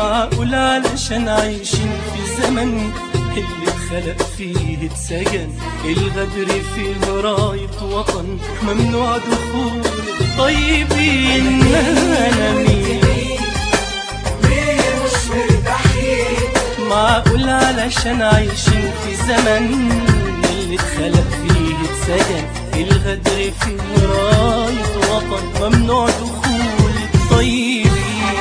معقول علشان عايشين في زمن اللي اتخلق فيه اتسجن الغدر فيه راية وطن ممنوع دخول الطيبين انا مين ليه مش مرتاحين معقول علشان عايشين في زمن اللي اتخلق فيه اتسجن الغدر فيه راية وطن ممنوع دخول الطيبين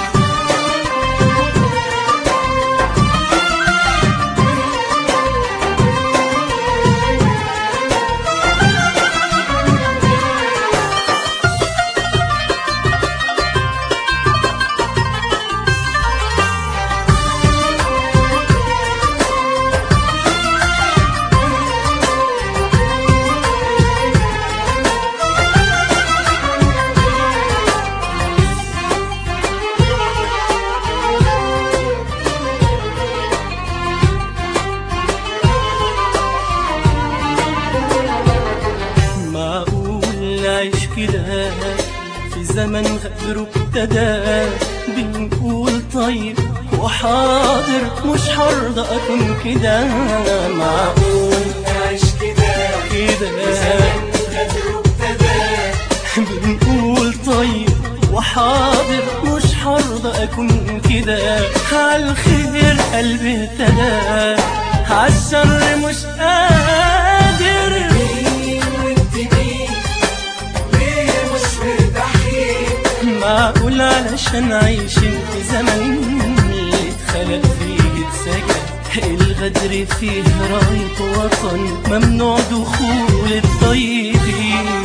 معقول نعيش كده في زمن غدر ابتدى بنقول طيب وحاضر مش هرضى اكون كده معقول نعيش كده كده زمن غدر ابتدى بنقول طيب وحاضر مش هرضى اكون كده عالخير قلبي اهتدى عالشر مش قادر مين وانت مين ليه مش مرتاحين معقول علشان عايشين في زمن اللي اتخلق فيه اتسجن الغدر فيه راية وطن ممنوع دخول الطيبين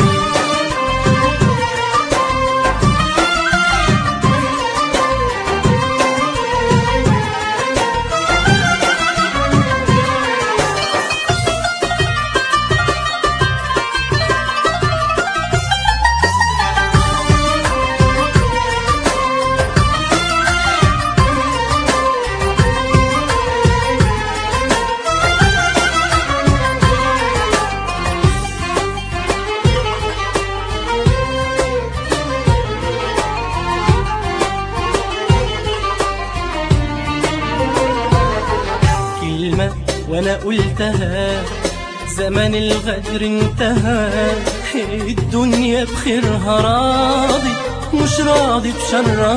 كلمة وانا قلتها زمن الغدر انتهى الدنيا بخيرها راضي مش راضي بشرها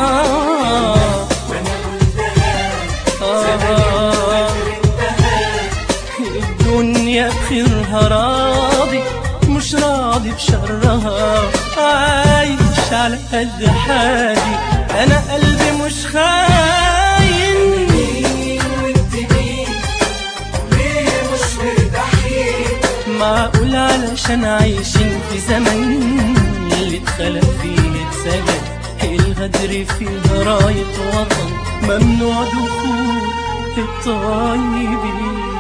وانا قلتها زمن آه الغدر انتهى الدنيا بخيرها راضي مش راضي بشرها عايش على قد حالي انا قلبي مش خاين مين وانت مين ليه مش مرتاحين معقول علشان عايشين في زمن اللي اتخلق فيه اتسجن الغدر فيه راية وطن ممنوع دخول الطيبين